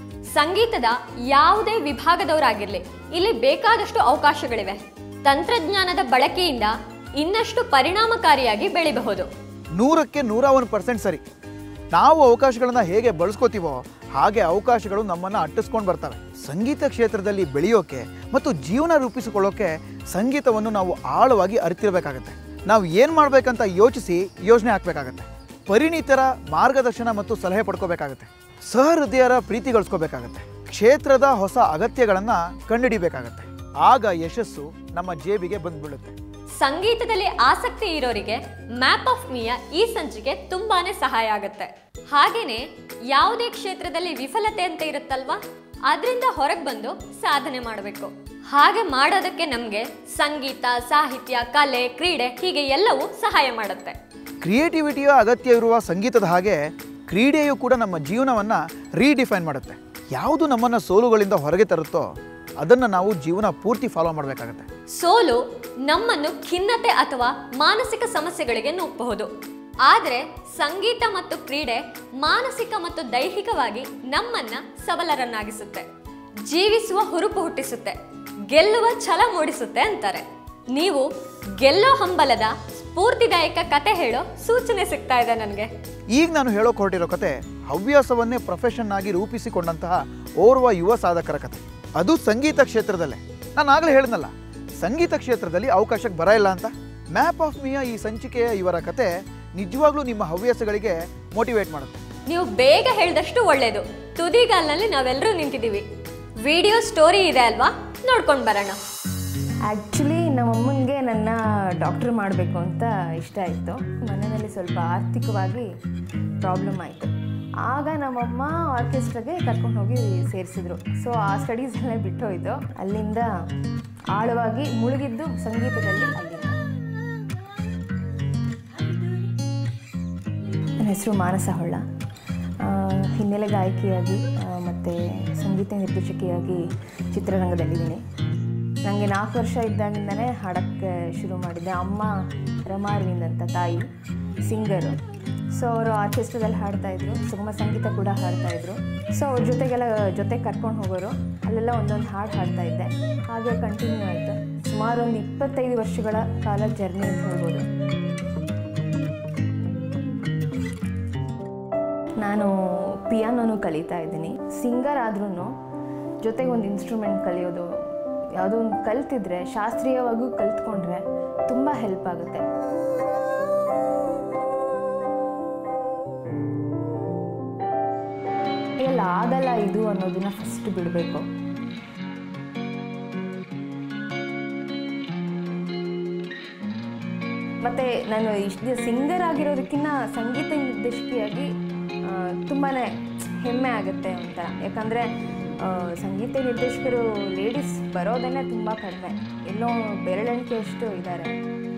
[SPEAKER 1] ಸಂಗೀತದ ಯಾವುದೇ ವಿಭಾಗದವರಾಗಿರ್ಲಿ ಇಲ್ಲಿ ಬೇಕಾದಷ್ಟು ಅವಕಾಶಗಳಿವೆ ತಂತ್ರಜ್ಞಾನದ ಬಳಕೆಯಿಂದ ಇನ್ನಷ್ಟು ಪರಿಣಾಮಕಾರಿಯಾಗಿ ಬೆಳಿಬಹುದು
[SPEAKER 2] ನೂರಕ್ಕೆ ನೂರ ಒಂದು ಪರ್ಸೆಂಟ್ ಸರಿ ನಾವು ಅವಕಾಶಗಳನ್ನ ಹೇಗೆ ಬಳಸ್ಕೋತೀವೋ ಹಾಗೆ ಅವಕಾಶಗಳು ನಮ್ಮನ್ನು ಅಟ್ಟಿಸ್ಕೊಂಡು ಬರ್ತವೆ ಸಂಗೀತ ಕ್ಷೇತ್ರದಲ್ಲಿ ಬೆಳೆಯೋಕೆ ಮತ್ತು ಜೀವನ ರೂಪಿಸಿಕೊಳ್ಳೋಕೆ ಸಂಗೀತವನ್ನು ನಾವು ಆಳವಾಗಿ ಅರಿತಿರ್ಬೇಕಾಗತ್ತೆ ನಾವು ಏನು ಮಾಡಬೇಕಂತ ಯೋಚಿಸಿ ಯೋಜನೆ ಹಾಕಬೇಕಾಗತ್ತೆ ಪರಿಣಿತರ ಮಾರ್ಗದರ್ಶನ ಮತ್ತು ಸಲಹೆ ಪಡ್ಕೋಬೇಕಾಗತ್ತೆ ಸಹೃದಯರ ಪ್ರೀತಿ ಗಳಿಸ್ಕೋಬೇಕಾಗತ್ತೆ ಕ್ಷೇತ್ರದ ಹೊಸ ಅಗತ್ಯಗಳನ್ನು ಕಂಡುಹಿಡಿಬೇಕಾಗತ್ತೆ ಆಗ ಯಶಸ್ಸು ನಮ್ಮ ಜೇಬಿಗೆ ಬಂದ್ಬಿಡುತ್ತೆ
[SPEAKER 1] ಸಂಗೀತದಲ್ಲಿ ಆಸಕ್ತಿ ಇರೋರಿಗೆ ಮ್ಯಾಪ್ ಆಫ್ ಮಿಯ ಈ ಸಂಚಿಕೆ ತುಂಬಾನೇ ಸಹಾಯ ಆಗುತ್ತೆ ಹಾಗೇನೆ ಯಾವುದೇ ಕ್ಷೇತ್ರದಲ್ಲಿ ವಿಫಲತೆ ಅಂತ ಇರುತ್ತಲ್ವಾ ಅದರಿಂದ ಹೊರಗೆ ಬಂದು ಸಾಧನೆ ಮಾಡಬೇಕು ಹಾಗೆ ಮಾಡೋದಕ್ಕೆ ನಮಗೆ ಸಂಗೀತ ಸಾಹಿತ್ಯ ಕಲೆ ಕ್ರೀಡೆ ಹೀಗೆ ಎಲ್ಲವೂ ಸಹಾಯ ಮಾಡುತ್ತೆ
[SPEAKER 2] ಕ್ರಿಯೇಟಿವಿಟಿಯ ಅಗತ್ಯ ಇರುವ ಸಂಗೀತದ ಹಾಗೆ ಕ್ರೀಡೆಯು ಕೂಡ ನಮ್ಮ ಜೀವನವನ್ನು ರೀಡಿಫೈನ್ ಮಾಡುತ್ತೆ ಯಾವುದು ನಮ್ಮನ್ನು ಸೋಲುಗಳಿಂದ ಹೊರಗೆ ತರುತ್ತೋ ಅದನ್ನು ನಾವು ಜೀವನ ಪೂರ್ತಿ ಫಾಲೋ ಮಾಡಬೇಕಾಗತ್ತೆ
[SPEAKER 1] ಸೋಲು ನಮ್ಮನ್ನು ಖಿನ್ನತೆ ಅಥವಾ ಮಾನಸಿಕ ಸಮಸ್ಯೆಗಳಿಗೆ ನೂಕಬಹುದು ಆದರೆ ಸಂಗೀತ ಮತ್ತು ಕ್ರೀಡೆ ಮಾನಸಿಕ ಮತ್ತು ದೈಹಿಕವಾಗಿ ನಮ್ಮನ್ನ ಸಬಲರನ್ನಾಗಿಸುತ್ತೆ ಜೀವಿಸುವ ಹುರುಪು ಹುಟ್ಟಿಸುತ್ತೆ ಗೆಲ್ಲುವ ಛಲ ಮೂಡಿಸುತ್ತೆ ಅಂತಾರೆ ನೀವು ಗೆಲ್ಲೋ ಹಂಬಲದ ಸ್ಫೂರ್ತಿದಾಯಕ ಕತೆ ಹೇಳೋ ಸೂಚನೆ ಸಿಗ್ತಾ ಇದೆ ನನಗೆ
[SPEAKER 2] ಈಗ ನಾನು ಹೇಳೋಕೆ ಹೊರಟಿರೋ ಕತೆ ಹವ್ಯಾಸವನ್ನೇ ಪ್ರೊಫೆಷನ್ ಆಗಿ ರೂಪಿಸಿಕೊಂಡಂತಹ ಓರ್ವ ಯುವ ಸಾಧಕರ ಕತೆ ಅದು ಸಂಗೀತ ಕ್ಷೇತ್ರದಲ್ಲೇ ನಾನು ಆಗಲೇ ಹೇಳಿದ್ನಲ್ಲ ಸಂಗೀತ ಕ್ಷೇತ್ರದಲ್ಲಿ ಅವಕಾಶಕ್ಕೆ ಬರ ಇಲ್ಲ ಅಂತ ಮ್ಯಾಪ್ ಆಫ್ ಮಿಯ ಈ ಸಂಚಿಕೆಯ ಇವರ ಕತೆ ನಿಜವಾಗ್ಲೂ ನಿಮ್ಮ ಹವ್ಯಾಸಗಳಿಗೆ ಮೋಟಿವೇಟ್ ಮಾಡುತ್ತೆ
[SPEAKER 1] ನೀವು ಬೇಗ ಹೇಳಿದಷ್ಟು ಒಳ್ಳೇದು ತುದಿಗಾಲ್ನಲ್ಲಿ ನಾವೆಲ್ಲರೂ ನಿಂತಿದ್ದೀವಿ ವಿಡಿಯೋ ಸ್ಟೋರಿ ಇದೆ ಅಲ್ವಾ ನೋಡ್ಕೊಂಡು ಬರೋಣ
[SPEAKER 3] ಆ್ಯಕ್ಚುಲಿ ನಮ್ಮಮ್ಮನಿಗೆ ನನ್ನ ಡಾಕ್ಟ್ರ್ ಮಾಡಬೇಕು ಅಂತ ಇಷ್ಟ ಇತ್ತು ಮನೆಯಲ್ಲಿ ಸ್ವಲ್ಪ ಆರ್ಥಿಕವಾಗಿ ಪ್ರಾಬ್ಲಮ್ ಆಯಿತು ಆಗ ನಮ್ಮಮ್ಮ ಆರ್ಕೆಸ್ಟ್ರಾಗೆ ಕರ್ಕೊಂಡು ಹೋಗಿ ಸೇರಿಸಿದ್ರು ಸೊ ಆ ಸ್ಟಡೀಸ್ ಎಲ್ಲ ಬಿಟ್ಟೋಯ್ತು ಅಲ್ಲಿಂದ ಆಳವಾಗಿ ಮುಳುಗಿದ್ದು ಸಂಗೀತದಲ್ಲಿ ಅಲ್ಲಿಂದ ನನ್ನ ಹೆಸರು ಮಾನಸ ಹೊಳ್ಳ ಆ, ಹಿನ್ನೆಲೆ ಗಾಯಕಿಯಾಗಿ ಮತ್ತು ಸಂಗೀತ ನಿರ್ದೇಶಕಿಯಾಗಿ ಚಿತ್ರರಂಗದಲ್ಲಿದ್ದೀನಿ ನನಗೆ ನಾಲ್ಕು ವರ್ಷ ಇದ್ದಾಗಿಂದನೇ ಹಾಡೋಕ್ಕೆ ಶುರು ಮಾಡಿದ್ದೆ ಅಮ್ಮ ರಮಾ ಅರವಿಂದ್ ಅಂತ ತಾಯಿ ಸಿಂಗರು ಸೊ ಅವರು ಆರ್ಕೆಸ್ಟ್ರಾದಲ್ಲಿ ಹಾಡ್ತಾಯಿದ್ರು ಸುಗಮ ಸಂಗೀತ ಕೂಡ ಹಾಡ್ತಾಯಿದ್ರು ಸೊ ಅವ್ರ ಜೊತೆಗೆಲ್ಲ ಜೊತೆ ಕರ್ಕೊಂಡು ಹೋಗೋರು ಅಲ್ಲೆಲ್ಲ ಒಂದೊಂದು ಹಾಡು ಹಾಡ್ತಾ ಇದ್ದೆ ಹಾಗೆ ಕಂಟಿನ್ಯೂ ಆಯಿತು ಸುಮಾರು ಒಂದು ಇಪ್ಪತ್ತೈದು ವರ್ಷಗಳ ಕಾಲ ಜರ್ನಿ ಅಂತ ಹೇಳ್ಬೋದು ನಾನು ಪಿಯಾನೋನು ಕಲಿತಾ ಇದ್ದೀನಿ ಸಿಂಗರ್ ಆದ್ರೂ ಜೊತೆಗೆ ಒಂದು ಇನ್ಸ್ಟ್ರೂಮೆಂಟ್ ಕಲಿಯೋದು ಯಾವುದೋ ಒಂದು ಕಲ್ತಿದ್ರೆ ಶಾಸ್ತ್ರೀಯವಾಗೂ ಕಲ್ತ್ಕೊಂಡ್ರೆ ತುಂಬ ಹೆಲ್ಪ್ ಆಗುತ್ತೆ ಎಲ್ಲ ಆಗಲ್ಲ ಇದು ಅನ್ನೋದನ್ನ ಫಸ್ಟ್ ಬಿಡಬೇಕು ಮತ್ತು ನಾನು ಇಷ್ಟು ಸಿಂಗರ್ ಆಗಿರೋದಕ್ಕಿಂತ ಸಂಗೀತ ನಿರ್ದೇಶಕಿಯಾಗಿ ತುಂಬಾ ಹೆಮ್ಮೆ ಆಗುತ್ತೆ ಅಂತ ಯಾಕಂದರೆ ಆ, ಸಂಗೀತ ನಿರ್ದೇಶಕರು ಲೇಡೀಸ್ ಬರೋದನ್ನೇ ತುಂಬ ಕಡಿಮೆ ಎಲ್ಲೋ ಬೆರಳೆಣಿಕೆಯಷ್ಟು ಇದ್ದಾರೆ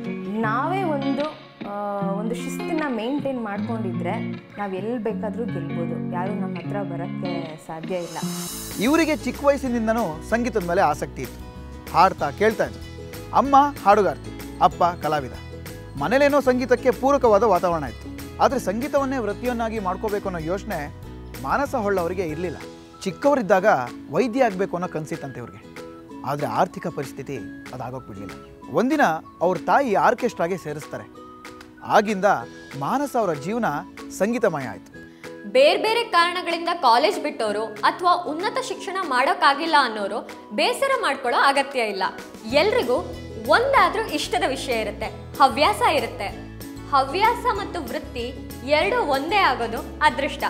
[SPEAKER 3] ನಾವೇ ಒಂದು ಆ, ಒಂದು ಶಿಸ್ತನ್ನ ಮೇಂಟೈನ್ ಮಾಡ್ಕೊಂಡಿದ್ರೆ ನಾವು ಎಲ್ಲಿ ಬೇಕಾದರೂ ಗೆಲ್ಬೋದು ಯಾರೂ ನಮ್ಮ ಹತ್ರ ಬರೋಕ್ಕೆ ಸಾಧ್ಯ ಇಲ್ಲ
[SPEAKER 2] ಇವರಿಗೆ ಚಿಕ್ಕ ವಯಸ್ಸಿನಿಂದನೂ ಸಂಗೀತದ ಮೇಲೆ ಆಸಕ್ತಿ ಇತ್ತು ಹಾಡ್ತಾ ಕೇಳ್ತಾ ಇದ್ರು ಅಮ್ಮ ಹಾಡುಗಾರ್ತಿ ಅಪ್ಪ ಕಲಾವಿದ ಮನೇಲೇನೋ ಸಂಗೀತಕ್ಕೆ ಪೂರಕವಾದ ವಾತಾವರಣ ಇತ್ತು ಆದರೆ ಸಂಗೀತವನ್ನೇ ವೃತ್ತಿಯನ್ನಾಗಿ ಮಾಡ್ಕೋಬೇಕು ಅನ್ನೋ ಯೋಚನೆ ಮಾನಸ ಹೊಳ್ಳ ಅವರಿಗೆ ಇರಲಿಲ್ಲ ಚಿಕ್ಕವರಿದ್ದಾಗ ವೈದ್ಯ ಆಗಬೇಕು ಅನ್ನೋ ಕನಸಿತ್ತಂತೆ ಇವ್ರಿಗೆ ಆದರೆ ಆರ್ಥಿಕ ಪರಿಸ್ಥಿತಿ ಅದಾಗೋಕೆ ಬಿಡಲಿಲ್ಲ ಒಂದಿನ ಅವ್ರ ತಾಯಿ ಆರ್ಕೆಸ್ಟ್ರಾಗೆ ಸೇರಿಸ್ತಾರೆ ಆಗಿಂದ ಮಾನಸ ಅವರ ಜೀವನ ಸಂಗೀತಮಯ ಆಯಿತು
[SPEAKER 1] ಬೇರೆ ಬೇರೆ ಕಾರಣಗಳಿಂದ ಕಾಲೇಜ್ ಬಿಟ್ಟವರು ಅಥವಾ ಉನ್ನತ ಶಿಕ್ಷಣ ಮಾಡೋಕ್ಕಾಗಿಲ್ಲ ಅನ್ನೋರು ಬೇಸರ ಮಾಡ್ಕೊಳ್ಳೋ ಅಗತ್ಯ ಇಲ್ಲ ಎಲ್ರಿಗೂ ಒಂದಾದ್ರೂ ಇಷ್ಟದ ವಿಷಯ ಇರುತ್ತೆ ಹವ್ಯಾಸ ಇರುತ್ತೆ ಹವ್ಯಾಸ ಮತ್ತು ವೃತ್ತಿ ಎರಡು ಒಂದೇ ಆಗೋದು ಅದೃಷ್ಟ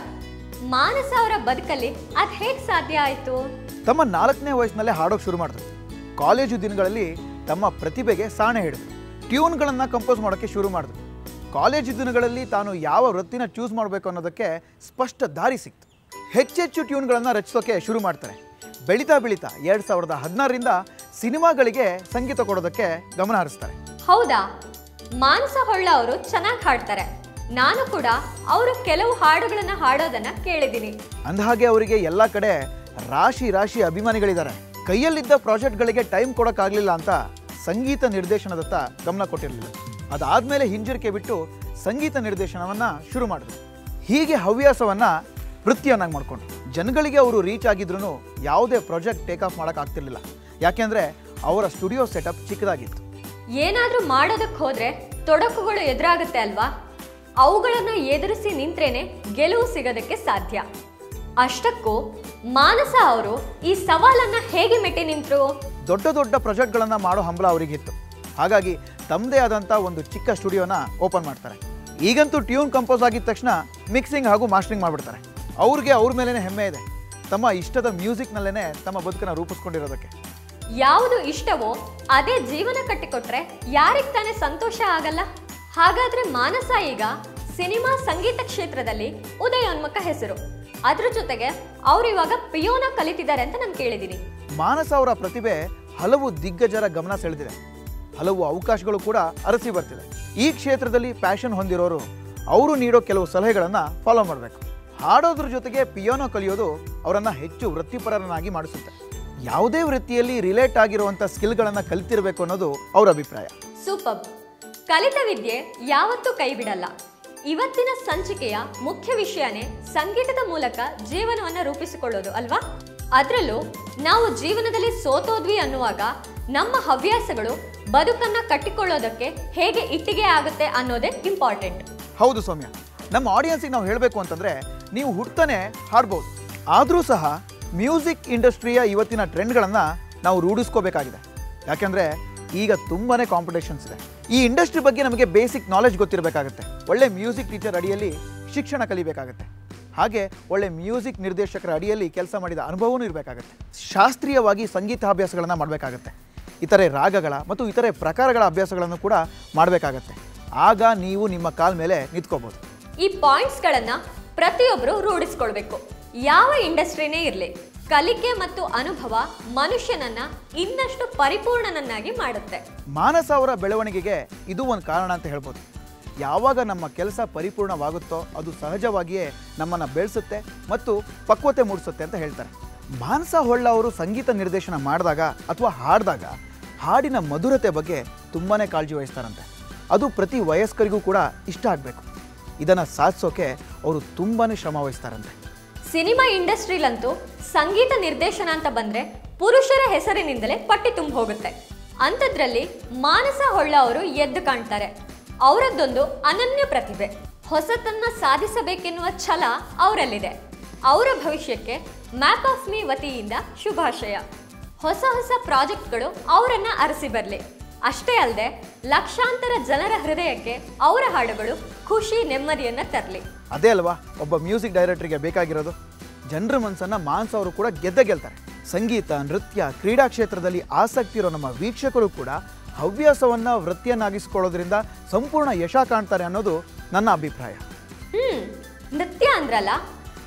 [SPEAKER 1] ಮಾನಸ ಅವರ ಬದುಕಲ್ಲಿ ಅದು ಹೇಗೆ ಸಾಧ್ಯ ಆಯಿತು
[SPEAKER 2] ತಮ್ಮ ನಾಲ್ಕನೇ ವಯಸ್ಸಿನಲ್ಲೇ ಹಾಡೋಕೆ ಶುರು ಮಾಡಿದ್ರು ಕಾಲೇಜು ದಿನಗಳಲ್ಲಿ ತಮ್ಮ ಪ್ರತಿಭೆಗೆ ಸಾಣೆ ಹಿಡಿದ್ರು ಟ್ಯೂನ್ಗಳನ್ನು ಕಂಪೋಸ್ ಮಾಡೋಕ್ಕೆ ಶುರು ಮಾಡಿದ್ರು ಕಾಲೇಜು ದಿನಗಳಲ್ಲಿ ತಾನು ಯಾವ ವೃತ್ತಿನ ಚೂಸ್ ಮಾಡಬೇಕು ಅನ್ನೋದಕ್ಕೆ ಸ್ಪಷ್ಟ ದಾರಿ ಸಿಕ್ತು ಹೆಚ್ಚೆಚ್ಚು ಟ್ಯೂನ್ಗಳನ್ನು ರಚಿಸೋಕೆ ಶುರು ಮಾಡ್ತಾರೆ ಬೆಳೀತಾ ಬೆಳೀತಾ ಎರಡು ಸಾವಿರದ ಹದಿನಾರರಿಂದ ಸಿನಿಮಾಗಳಿಗೆ ಸಂಗೀತ ಕೊಡೋದಕ್ಕೆ ಗಮನ ಹರಿಸ್ತಾರೆ
[SPEAKER 1] ಹೌದಾ ಮಾನಸ ಹೊಳ್ಳ ಅವರು ಚೆನ್ನಾಗಿ ಹಾಡ್ತಾರೆ ನಾನು ಕೂಡ ಅವರು ಕೆಲವು ಹಾಡುಗಳನ್ನ ಹಾಡೋದನ್ನ ಕೇಳಿದ್ದೀನಿ
[SPEAKER 2] ಅಂದಹಾಗೆ ಅವರಿಗೆ ಎಲ್ಲ ಕಡೆ ರಾಶಿ ರಾಶಿ ಅಭಿಮಾನಿಗಳಿದ್ದಾರೆ ಕೈಯಲ್ಲಿದ್ದ ಪ್ರಾಜೆಕ್ಟ್ಗಳಿಗೆ ಟೈಮ್ ಕೊಡೋಕ್ಕಾಗಲಿಲ್ಲ ಅಂತ ಸಂಗೀತ ನಿರ್ದೇಶನದತ್ತ ಗಮನ ಕೊಟ್ಟಿರಲಿಲ್ಲ ಅದಾದಮೇಲೆ ಹಿಂಜರಿಕೆ ಬಿಟ್ಟು ಸಂಗೀತ ನಿರ್ದೇಶನವನ್ನು ಶುರು ಮಾಡಿದ್ರು ಹೀಗೆ ಹವ್ಯಾಸವನ್ನ ವೃತ್ತಿಯನ್ನಾಗಿ ಮಾಡಿಕೊಂಡ್ರು ಜನಗಳಿಗೆ ಅವರು ರೀಚ್ ಆಗಿದ್ರು ಯಾವುದೇ ಪ್ರಾಜೆಕ್ಟ್ ಟೇಕ್ ಆಫ್ ಮಾಡೋಕ್ಕಾಗ್ತಿರ್ಲಿಲ್ಲ ಯಾಕೆಂದರೆ ಅವರ ಸ್ಟುಡಿಯೋ ಸೆಟಪ್ ಚಿಕ್ಕದಾಗಿತ್ತು
[SPEAKER 1] ಏನಾದ್ರೂ ಮಾಡೋದಕ್ಕೆ ಹೋದ್ರೆ ತೊಡಕುಗಳು ಎದುರಾಗುತ್ತೆ ಅಲ್ವಾ ಅವುಗಳನ್ನ ಎದುರಿಸಿ ನಿಂತ್ರೇನೆ ಗೆಲುವು ಸಿಗೋದಕ್ಕೆ ಸಾಧ್ಯ ಅಷ್ಟಕ್ಕೂ ಮಾನಸ ಅವರು ಈ ಸವಾಲನ್ನ ಹೇಗೆ ಮೆಟ್ಟಿ ನಿಂತರು
[SPEAKER 2] ದೊಡ್ಡ ದೊಡ್ಡ ಪ್ರಾಜೆಕ್ಟ್ಗಳನ್ನು ಮಾಡೋ ಹಂಬಲ ಅವರಿಗಿತ್ತು ಹಾಗಾಗಿ ತಮ್ಮದೇ ಆದಂಥ ಒಂದು ಚಿಕ್ಕ ಸ್ಟುಡಿಯೋನ ಓಪನ್ ಮಾಡ್ತಾರೆ ಈಗಂತೂ ಟ್ಯೂನ್ ಕಂಪೋಸ್ ಆಗಿದ ತಕ್ಷಣ ಮಿಕ್ಸಿಂಗ್ ಹಾಗೂ ಮಾಸ್ಟರಿಂಗ್ ಮಾಡಿಬಿಡ್ತಾರೆ ಅವ್ರಿಗೆ ಅವ್ರ ಮೇಲೇ ಹೆಮ್ಮೆ ಇದೆ ತಮ್ಮ ಇಷ್ಟದ ಮ್ಯೂಸಿಕ್ನಲ್ಲೇ ತಮ್ಮ ಬದುಕನ್ನು ರೂಪಿಸ್ಕೊಂಡಿರೋದಕ್ಕೆ
[SPEAKER 1] ಯಾವುದು ಇಷ್ಟವೋ ಅದೇ ಜೀವನ ಕಟ್ಟಿಕೊಟ್ರೆ ಯಾರಿಗ್ ತಾನೇ ಸಂತೋಷ ಆಗಲ್ಲ ಹಾಗಾದ್ರೆ ಮಾನಸ ಈಗ ಸಿನಿಮಾ ಸಂಗೀತ ಕ್ಷೇತ್ರದಲ್ಲಿ ಉದಯೋನ್ಮುಖ ಹೆಸರು ಅದ್ರ ಜೊತೆಗೆ ಅವ್ರು ಇವಾಗ ಪಿಯೋನ ಕಲಿತಿದ್ದಾರೆ ಅಂತ ನಾನು ಕೇಳಿದ್ದೀನಿ
[SPEAKER 2] ಮಾನಸ ಅವರ ಪ್ರತಿಭೆ ಹಲವು ದಿಗ್ಗಜರ ಗಮನ ಸೆಳೆದಿದೆ ಹಲವು ಅವಕಾಶಗಳು ಕೂಡ ಅರಸಿ ಬರ್ತಿದೆ ಈ ಕ್ಷೇತ್ರದಲ್ಲಿ ಪ್ಯಾಷನ್ ಹೊಂದಿರೋರು ಅವರು ನೀಡೋ ಕೆಲವು ಸಲಹೆಗಳನ್ನು ಫಾಲೋ ಮಾಡಬೇಕು ಹಾಡೋದ್ರ ಜೊತೆಗೆ ಪಿಯೋನೋ ಕಲಿಯೋದು ಅವರನ್ನು ಹೆಚ್ಚು ವೃತ್ತಿಪರರನ್ನಾಗಿ ಮಾಡಿಸುತ್ತೆ ಯಾವುದೇ ವೃತ್ತಿಯಲ್ಲಿ ರಿಲೇಟ್ ಆಗಿರುವಂಥ ಸ್ಕಿಲ್ಗಳನ್ನು ಕಲಿತಿರಬೇಕು ಅನ್ನೋದು ಅವರ ಅಭಿಪ್ರಾಯ
[SPEAKER 1] ಸೂಪರ್ ಕಲಿತ ವಿದ್ಯೆ ಯಾವತ್ತೂ ಕೈ ಬಿಡಲ್ಲ ಇವತ್ತಿನ ಸಂಚಿಕೆಯ ಮುಖ್ಯ ವಿಷಯನೇ ಸಂಗೀತದ ಮೂಲಕ ಜೀವನವನ್ನ ರೂಪಿಸಿಕೊಳ್ಳೋದು ಅಲ್ವಾ ಅದರಲ್ಲೂ ನಾವು ಜೀವನದಲ್ಲಿ ಸೋತೋದ್ವಿ ಅನ್ನುವಾಗ ನಮ್ಮ ಹವ್ಯಾಸಗಳು ಬದುಕನ್ನ ಕಟ್ಟಿಕೊಳ್ಳೋದಕ್ಕೆ ಹೇಗೆ ಇಟ್ಟಿಗೆ ಆಗುತ್ತೆ ಅನ್ನೋದೇ ಇಂಪಾರ್ಟೆಂಟ್
[SPEAKER 2] ಹೌದು ಸೌಮ್ಯ ನಮ್ಮ ಆಡಿಯನ್ಸಿಗೆ ನಾವು ಹೇಳಬೇಕು ಅಂತಂದರೆ ನೀವು ಹುಡ್ತಾನೆ ಹಾಡ್ಬೋದು ಆದರೂ ಸಹ ಮ್ಯೂಸಿಕ್ ಇಂಡಸ್ಟ್ರಿಯ ಇವತ್ತಿನ ಟ್ರೆಂಡ್ಗಳನ್ನು ನಾವು ರೂಢಿಸ್ಕೋಬೇಕಾಗಿದೆ ಯಾಕೆಂದರೆ ಈಗ ತುಂಬಾ ಕಾಂಪಿಟೇಷನ್ಸ್ ಇದೆ ಈ ಇಂಡಸ್ಟ್ರಿ ಬಗ್ಗೆ ನಮಗೆ ಬೇಸಿಕ್ ನಾಲೆಜ್ ಗೊತ್ತಿರಬೇಕಾಗುತ್ತೆ ಒಳ್ಳೆ ಮ್ಯೂಸಿಕ್ ಟೀಚರ್ ಅಡಿಯಲ್ಲಿ ಶಿಕ್ಷಣ ಕಲಿಬೇಕಾಗುತ್ತೆ ಹಾಗೆ ಒಳ್ಳೆ ಮ್ಯೂಸಿಕ್ ನಿರ್ದೇಶಕರ ಅಡಿಯಲ್ಲಿ ಕೆಲಸ ಮಾಡಿದ ಅನುಭವವೂ ಇರಬೇಕಾಗುತ್ತೆ ಶಾಸ್ತ್ರೀಯವಾಗಿ ಸಂಗೀತಾಭ್ಯಾಸಗಳನ್ನು ಮಾಡಬೇಕಾಗತ್ತೆ ಇತರೆ ರಾಗಗಳ ಮತ್ತು ಇತರೆ ಪ್ರಕಾರಗಳ ಅಭ್ಯಾಸಗಳನ್ನು ಕೂಡ ಮಾಡಬೇಕಾಗತ್ತೆ ಆಗ ನೀವು ನಿಮ್ಮ ಕಾಲ ಮೇಲೆ ನಿಂತ್ಕೋಬೋದು
[SPEAKER 1] ಈ ಪಾಯಿಂಟ್ಸ್ಗಳನ್ನ ಪ್ರತಿಯೊಬ್ಬರು ರೂಢಿಸ್ಕೊಳ್ಬೇಕು ಯಾವ ಇಂಡಸ್ಟ್ರಿನೇ ಇರಲಿ ಕಲಿಕೆ ಮತ್ತು ಅನುಭವ ಮನುಷ್ಯನನ್ನ ಇನ್ನಷ್ಟು ಪರಿಪೂರ್ಣನನ್ನಾಗಿ ಮಾಡುತ್ತೆ
[SPEAKER 2] ಮಾನಸ ಅವರ ಬೆಳವಣಿಗೆಗೆ ಇದು ಒಂದು ಕಾರಣ ಅಂತ ಹೇಳ್ಬೋದು ಯಾವಾಗ ನಮ್ಮ ಕೆಲಸ ಪರಿಪೂರ್ಣವಾಗುತ್ತೋ ಅದು ಸಹಜವಾಗಿಯೇ ನಮ್ಮನ್ನು ಬೆಳೆಸುತ್ತೆ ಮತ್ತು ಪಕ್ವತೆ ಮೂಡಿಸುತ್ತೆ ಅಂತ ಹೇಳ್ತಾರೆ ಮಾನಸ ಹೊಳ್ಳ ಅವರು ಸಂಗೀತ ನಿರ್ದೇಶನ ಮಾಡಿದಾಗ ಅಥವಾ ಹಾಡಿದಾಗ ಹಾಡಿನ ಮಧುರತೆ ಬಗ್ಗೆ ತುಂಬಾ ಕಾಳಜಿ ವಹಿಸ್ತಾರಂತೆ ಅದು ಪ್ರತಿ ವಯಸ್ಕರಿಗೂ ಕೂಡ ಇಷ್ಟ ಆಗಬೇಕು ಇದನ್ನು ಸಾಧಿಸೋಕೆ ಅವರು ತುಂಬಾ ಶ್ರಮ ವಹಿಸ್ತಾರಂತೆ
[SPEAKER 1] ಸಿನಿಮಾ ಇಂಡಸ್ಟ್ರಿಲಂತೂ ಸಂಗೀತ ನಿರ್ದೇಶನ ಅಂತ ಬಂದ್ರೆ ಪುರುಷರ ಹೆಸರಿನಿಂದಲೇ ಪಟ್ಟಿ ತುಂಬ ಹೋಗುತ್ತೆ ಅಂಥದ್ರಲ್ಲಿ ಮಾನಸ ಹೊಳ್ಳ ಅವರು ಎದ್ದು ಕಾಣ್ತಾರೆ ಅವರದ್ದೊಂದು ಅನನ್ಯ ಪ್ರತಿಭೆ ಹೊಸತನ್ನ ಸಾಧಿಸಬೇಕೆನ್ನುವ ಛಲ ಅವರಲ್ಲಿದೆ ಅವರ ಭವಿಷ್ಯಕ್ಕೆ ಮ್ಯಾಪ್ ಆಫ್ ಮೀ ವತಿಯಿಂದ ಶುಭಾಶಯ ಹೊಸ ಹೊಸ ಪ್ರಾಜೆಕ್ಟ್ಗಳು ಅವರನ್ನ ಅರಸಿ ಬರಲಿ ಅಷ್ಟೇ ಅಲ್ಲದೆ ಲಕ್ಷಾಂತರ ಜನರ ಹೃದಯಕ್ಕೆ ಅವರ ಹಾಡುಗಳು ಖುಷಿ ನೆಮ್ಮದಿಯನ್ನ ತರಲಿ
[SPEAKER 2] ಅದೇ ಅಲ್ವಾ ಒಬ್ಬ ಮ್ಯೂಸಿಕ್ ಡೈರೆಕ್ಟರ್ಗೆ ಬೇಕಾಗಿರೋದು ಜನರ ಮನಸ್ಸನ್ನು ಮಾನ್ಸ ಅವರು ಕೂಡ ಗೆದ್ದೇ ಗೆಲ್ತಾರೆ ಸಂಗೀತ ನೃತ್ಯ ಕ್ರೀಡಾ ಕ್ಷೇತ್ರದಲ್ಲಿ ಆಸಕ್ತಿ ಇರೋ ನಮ್ಮ ವೀಕ್ಷಕರು ಕೂಡ ಹವ್ಯಾಸವನ್ನು ವೃತ್ತಿಯನ್ನಾಗಿಸಿಕೊಳ್ಳೋದ್ರಿಂದ ಸಂಪೂರ್ಣ ಯಶ ಕಾಣ್ತಾರೆ ಅನ್ನೋದು ನನ್ನ ಅಭಿಪ್ರಾಯ
[SPEAKER 1] ಹ್ಮ್ ನೃತ್ಯ ಅಂದ್ರಲ್ಲ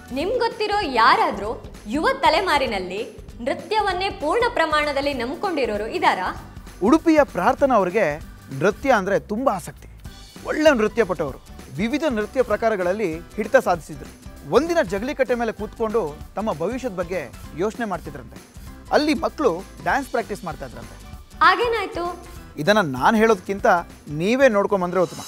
[SPEAKER 1] ನಿಮ್ಗೆ ಗೊತ್ತಿರೋ ಯಾರಾದರೂ ಯುವ ತಲೆಮಾರಿನಲ್ಲಿ ನೃತ್ಯವನ್ನೇ ಪೂರ್ಣ ಪ್ರಮಾಣದಲ್ಲಿ ನಂಬ್ಕೊಂಡಿರೋರು ಇದಾರಾ
[SPEAKER 2] ಉಡುಪಿಯ ಪ್ರಾರ್ಥನಾ ಅವರಿಗೆ ನೃತ್ಯ ಅಂದರೆ ತುಂಬ ಆಸಕ್ತಿ ಒಳ್ಳೆ ನೃತ್ಯ ಪಟವರು ವಿವಿಧ ನೃತ್ಯ ಪ್ರಕಾರಗಳಲ್ಲಿ ಹಿಡಿತ ಸಾಧಿಸಿದ್ರು ಒಂದಿನ ಜಗಲಿಕಟ್ಟೆ ಮೇಲೆ ಕೂತ್ಕೊಂಡು ತಮ್ಮ ಭವಿಷ್ಯದ ಬಗ್ಗೆ ಯೋಚನೆ ಮಾಡ್ತಿದ್ರಂತೆ ಅಲ್ಲಿ ಮಕ್ಕಳು ಡ್ಯಾನ್ಸ್ ಪ್ರಾಕ್ಟೀಸ್ ಮಾಡ್ತಾ ಇದ್ರಂತೆ
[SPEAKER 1] ಆಗೇನಾಯ್ತು
[SPEAKER 2] ಇದನ್ನು ನಾನು ಹೇಳೋದಕ್ಕಿಂತ ನೀವೇ ನೋಡ್ಕೊಂಬಂದ್ರೆ ಉತ್ತಮ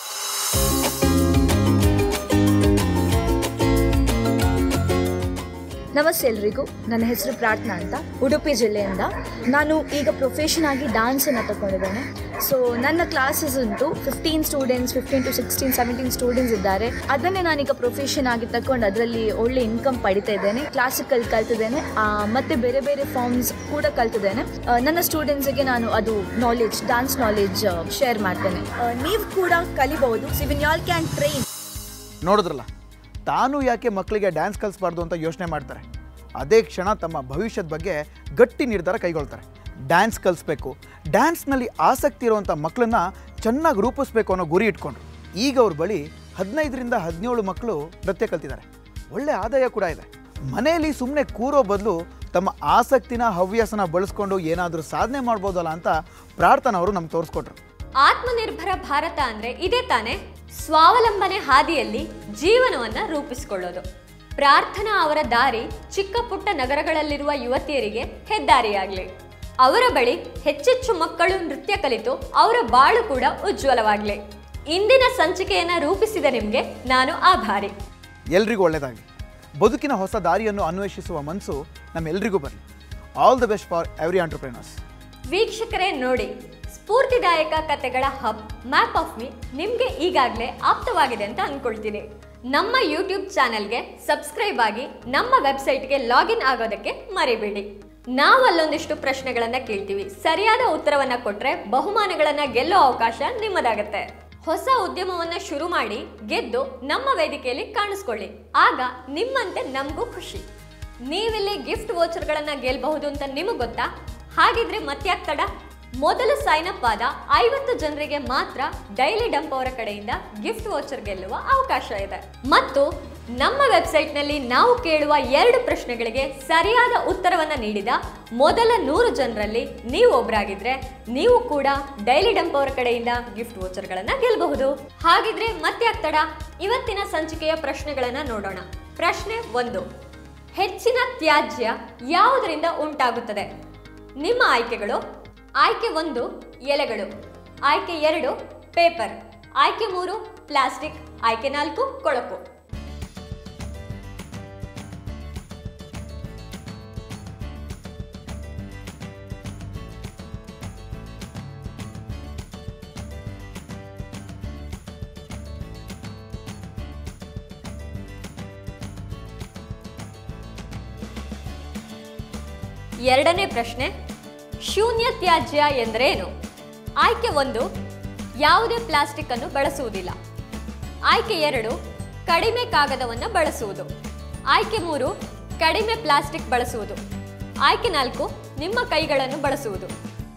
[SPEAKER 4] ನಮಸ್ತೆ ಎಲ್ರಿಗೂ ನನ್ನ ಹೆಸರು ಪ್ರಾರ್ಥನಾ ಅಂತ ಉಡುಪಿ ಜಿಲ್ಲೆಯಿಂದ ನಾನು ಈಗ ಪ್ರೊಫೆಷನ್ ಆಗಿ ಡ್ಯಾನ್ಸನ್ನು ತಗೊಂಡಿದ್ದೇನೆ ಸೊ ನನ್ನ ಕ್ಲಾಸಸ್ ಉಂಟು fifteen students fifteen to sixteen seventeen students ಇದ್ದಾರೆ ಅದನ್ನೇ ನಾನೀಗ ಪ್ರೊಫೆಷನ್ ಆಗಿ ತಗೊಂಡು ಅದರಲ್ಲಿ ಒಳ್ಳೆ ಇನ್ಕಮ್ ಪಡಿತಾ ಇದ್ದೇನೆ ಕ್ಲಾಸಿಕಲ್ ಕಲ್ತಿದ್ದೇನೆ ಆ, ಮತ್ತೆ ಬೇರೆ ಬೇರೆ ಫಾರ್ಮ್ಸ್ ಕೂಡ ಕಲ್ತಿದ್ದೇನೆ ಆ, ನನ್ನ ಸ್ಟೂಡೆಂಟ್ಸಿಗೆ ನಾನು ಅದು ನಾಲೆಜ್ ಡ್ಯಾನ್ಸ್ ನಾಲೆಜ್ ಶೇರ್ ಮಾಡ್ತೇನೆ ಆ, ನೀವು ಕೂಡ ಕಲಿಬಹುದು ಸಿವಿನ್ ಯಾಲ್ ಕ್ಯಾನ್ ಟ್ರೈನ್
[SPEAKER 2] ನೋಡಿದ್ರಲ್ಲ ತಾನು ಯಾಕೆ ಮಕ್ಕಳಿಗೆ ಡ್ಯಾನ್ಸ್ ಕಲಿಸ್ಬಾರ್ದು ಅಂತ ಯೋಚನೆ ಮಾಡ್ತಾರೆ ಅದೇ ಕ್ಷಣ ತಮ್ಮ ಭವಿಷ್ಯದ ಬಗ್ಗೆ ಗಟ್ಟಿ ನಿರ್ಧಾರ ಕೈಗೊಳ್ತಾರೆ ಡ್ಯಾನ್ಸ್ ಕಲಿಸ್ಬೇಕು ಡ್ಯಾನ್ಸ್ನಲ್ಲಿ ಆಸಕ್ತಿ ಇರುವಂಥ ಮಕ್ಕಳನ್ನ ಚೆನ್ನಾಗಿ ರೂಪಿಸ್ಬೇಕು ಅನ್ನೋ ಗುರಿ ಇಟ್ಕೊಂಡ್ರು ಈಗ ಅವ್ರ ಬಳಿ ಹದಿನೈದರಿಂದ ಹದಿನೇಳು ಮಕ್ಕಳು ನೃತ್ಯ ಕಲ್ತಿದ್ದಾರೆ ಒಳ್ಳೆ ಆದಾಯ ಕೂಡ ಇದೆ ಮನೆಯಲ್ಲಿ ಸುಮ್ಮನೆ ಕೂರೋ ಬದಲು ತಮ್ಮ ಆಸಕ್ತಿನ ಹವ್ಯಾಸನ ಬಳಸ್ಕೊಂಡು ಏನಾದರೂ ಸಾಧನೆ ಮಾಡ್ಬೋದಲ್ಲ ಅಂತ ಪ್ರಾರ್ಥನಾ ಅವರು ನಮ್ಗೆ ತೋರಿಸ್ಕೊಟ್ರು
[SPEAKER 1] ಆತ್ಮನಿರ್ಭರ ಭಾರತ ಅಂದ್ರೆ ಇದೇ ತಾನೇ ಸ್ವಾವಲಂಬನೆ ಹಾದಿಯಲ್ಲಿ ಜೀವನವನ್ನ ರೂಪಿಸಿಕೊಳ್ಳೋದು ಪ್ರಾರ್ಥನಾ ಅವರ ದಾರಿ ಚಿಕ್ಕ ಪುಟ್ಟ ನಗರಗಳಲ್ಲಿರುವ ಯುವತಿಯರಿಗೆ ಹೆದ್ದಾರಿಯಾಗಲಿ ಅವರ ಬಳಿ ಹೆಚ್ಚೆಚ್ಚು ಮಕ್ಕಳು ನೃತ್ಯ ಕಲಿತು ಅವರ ಬಾಳು ಕೂಡ ಉಜ್ವಲವಾಗಲಿ ಇಂದಿನ ಸಂಚಿಕೆಯನ್ನ ರೂಪಿಸಿದ ನಿಮಗೆ ನಾನು ಆಭಾರಿ
[SPEAKER 2] ಎಲ್ರಿಗೂ ಒಳ್ಳೆಯದಾಗಲಿ ಬದುಕಿನ ಹೊಸ ದಾರಿಯನ್ನು ಅನ್ವೇಷಿಸುವ ಮನಸ್ಸು ನಮ್ಮೆಲ್ರಿಗೂ ಬರಲಿ all the best for every entrepreneurs
[SPEAKER 1] ವೀಕ್ಷಕರೇ ನೋಡಿ ಸ್ಫೂರ್ತಿದಾಯಕ ಕಥೆಗಳ ಹಬ್ ಮ್ಯಾಪ್ ಆಫ್ ಮೀ ನಿಮಗೆ ಈಗಾಗಲೇ ಆಪ್ತವಾಗಿದೆ ಅಂತ ಅನ್ಕೊಳ್ತೀನಿ ನಮ್ಮ ಯೂಟ್ಯೂಬ್ ಚಾನೆಲ್ಗೆ ಸಬ್ಸ್ಕ್ರೈಬ್ ಆಗಿ ನಮ್ಮ ವೆಬ್ಸೈಟ್ಗೆ ಲಾಗಿನ್ ಆಗೋದಕ್ಕೆ ಮರಿಬೇಡಿ ನಾವು ಅಲ್ಲೊಂದಿಷ್ಟು ಪ್ರಶ್ನೆಗಳನ್ನ ಕೇಳ್ತೀವಿ ಸರಿಯಾದ ಉತ್ತರವನ್ನ ಕೊಟ್ರೆ ಬಹುಮಾನಗಳನ್ನ ಗೆಲ್ಲೋ ಅವಕಾಶ ನಿಮ್ಮದಾಗತ್ತೆ ಹೊಸ ಉದ್ಯಮವನ್ನ ಶುರು ಮಾಡಿ ಗೆದ್ದು ನಮ್ಮ ವೇದಿಕೆಯಲ್ಲಿ ಕಾಣಿಸ್ಕೊಳ್ಳಿ ಆಗ ನಿಮ್ಮಂತೆ ನಮಗೂ ಖುಷಿ ನೀವಿಲ್ಲಿ ಗಿಫ್ಟ್ ವೋಚರ್ಗಳನ್ನ ಗೆಲ್ಲಬಹುದು ಅಂತ ನಿಮಗೆ ಗೊತ್ತಾ ಹಾಗಿದ್ರೆ ಮತ್ಯಾಕ್ ತಡ ಮೊದಲು ಸೈನ್ ಅಪ್ ಆದ ಐವತ್ತು ಜನರಿಗೆ ಮಾತ್ರ ಡೈಲಿ ಡಂಪ್ ಅವರ ಕಡೆಯಿಂದ ಗಿಫ್ಟ್ ವೋಚರ್ ಗೆಲ್ಲುವ ಅವಕಾಶ ಇದೆ ಮತ್ತು ನಮ್ಮ ವೆಬ್ಸೈಟ್ನಲ್ಲಿ ನಾವು ಕೇಳುವ ಎರಡು ಪ್ರಶ್ನೆಗಳಿಗೆ ಸರಿಯಾದ ಉತ್ತರವನ್ನ ನೀಡಿದ ಮೊದಲ ನೂರು ಜನರಲ್ಲಿ ನೀವು ಒಬ್ಬರಾಗಿದ್ರೆ ನೀವು ಕೂಡ ಡೈಲಿ ಡಂಪ್ ಅವರ ಕಡೆಯಿಂದ ಗಿಫ್ಟ್ ವೋಚರ್ಗಳನ್ನ ಗೆಲ್ಲಬಹುದು ಹಾಗಿದ್ರೆ ಮತ್ಯಾಕ್ ತಡ ಇವತ್ತಿನ ಸಂಚಿಕೆಯ ಪ್ರಶ್ನೆಗಳನ್ನ ನೋಡೋಣ ಪ್ರಶ್ನೆ ಒಂದು ಹೆಚ್ಚಿನ ತ್ಯಾಜ್ಯ ಯಾವುದರಿಂದ ಉಂಟಾಗುತ್ತದೆ ನಿಮ್ಮ ಆಯ್ಕೆಗಳು ಆಯ್ಕೆ ಒಂದು ಎಲೆಗಳು ಆಯ್ಕೆ ಎರಡು ಪೇಪರ್ ಆಯ್ಕೆ ಮೂರು ಪ್ಲಾಸ್ಟಿಕ್ ಆಯ್ಕೆ ನಾಲ್ಕು ಕೊಳಕು ಎರಡನೇ ಪ್ರಶ್ನೆ ಶೂನ್ಯ ತ್ಯಾಜ್ಯ ಎಂದರೇನು ಆಯ್ಕೆ ಒಂದು ಯಾವುದೇ ಪ್ಲಾಸ್ಟಿಕ್ ಅನ್ನು ಬಳಸುವುದಿಲ್ಲ ಆಯ್ಕೆ ಎರಡು ಕಡಿಮೆ ಕಾಗದವನ್ನು ಬಳಸುವುದು ಆಯ್ಕೆ ಮೂರು ಕಡಿಮೆ ಪ್ಲಾಸ್ಟಿಕ್ ಬಳಸುವುದು ಆಯ್ಕೆ ನಾಲ್ಕು ನಿಮ್ಮ ಕೈಗಳನ್ನು ಬಳಸುವುದು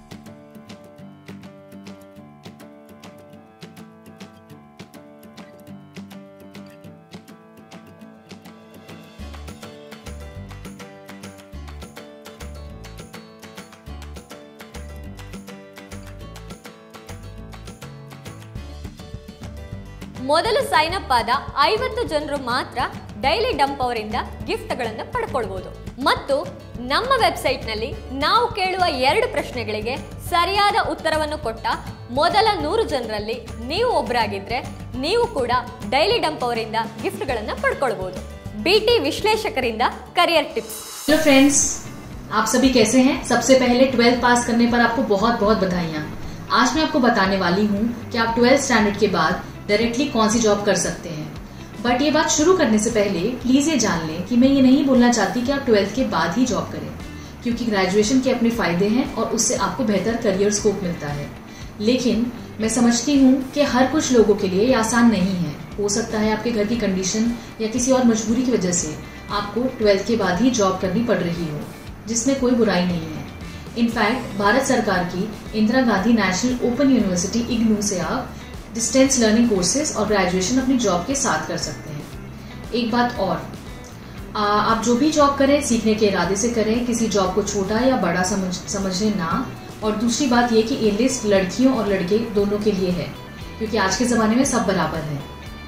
[SPEAKER 1] ಮೊದಲು ಸೈನ್ ಅಪ್ ಆದ ಐವತ್ತು ಜನರು ಮಾತ್ರ ಡೈಲಿ ಡಂಪ್ ಅವರಿಂದ ಗಿಫ್ಟ್ಗಳನ್ನು ಪಡ್ಕೊಳ್ಬೋದು ಮತ್ತು ನಮ್ಮ ವೆಬ್ಸೈಟ್ನಲ್ಲಿ ನಾವು ಕೇಳುವ ಎರಡು ಪ್ರಶ್ನೆಗಳಿಗೆ ಸರಿಯಾದ ಉತ್ತರವನ್ನು ಕೊಟ್ಟ ಮೊದಲ ನೂರು ಜನರಲ್ಲಿ ನೀವು ಒಬ್ಬರಾಗಿದ್ರೆ ನೀವು ಕೂಡ ಡೈಲಿ ಡಂಪ್ ಅವರಿಂದ ಗಿಫ್ಟ್ಗಳನ್ನು ಪಡ್ಕೊಳ್ಬೋದು ಬಿ ಟಿ ವಿಶ್ಲೇಷಕರಿಂದ ಕರಿಯರ್ ಟಿಪ್ಸ್
[SPEAKER 5] हेलो फ्रेंड्स आप सभी कैसे हैं सबसे पहले ट्वेल्थ पास करने पर आपको बहुत बहुत बधाइयाँ आज मैं आपको बताने वाली हूँ कि आप ट्वेल्थ स्टैंडर्ड के बाद डायरेक्टली कौन सी जॉब कर सकते हैं बट ये बात शुरू करने से पहले प्लीज ये जान लें कि मैं ये नहीं बोलना चाहती कि आप ट्वेल्थ के बाद ही जॉब करें क्योंकि ग्रेजुएशन के अपने फायदे हैं और उससे आपको बेहतर करियर स्कोप मिलता है लेकिन मैं समझती हूँ कि हर कुछ लोगों के लिए ये आसान नहीं है हो सकता है आपके घर की कंडीशन या किसी और मजबूरी की वजह से आपको ट्वेल्थ के बाद ही जॉब करनी पड़ रही हो जिसमें कोई बुराई नहीं है इनफैक्ट भारत सरकार की Indira Gandhi national open university IGNOU से आप डिस्टेंस लर्निंग कोर्सेज और ग्रेजुएशन अपनी जॉब के साथ कर सकते हैं एक बात और आ, आप जो भी जॉब करें सीखने के इरादे से करें किसी जॉब को छोटा या बड़ा समझ समझने ना और दूसरी बात ये कि ये लिस्ट लड़कियों और लड़के दोनों के लिए है क्योंकि आज के ज़माने में सब बराबर है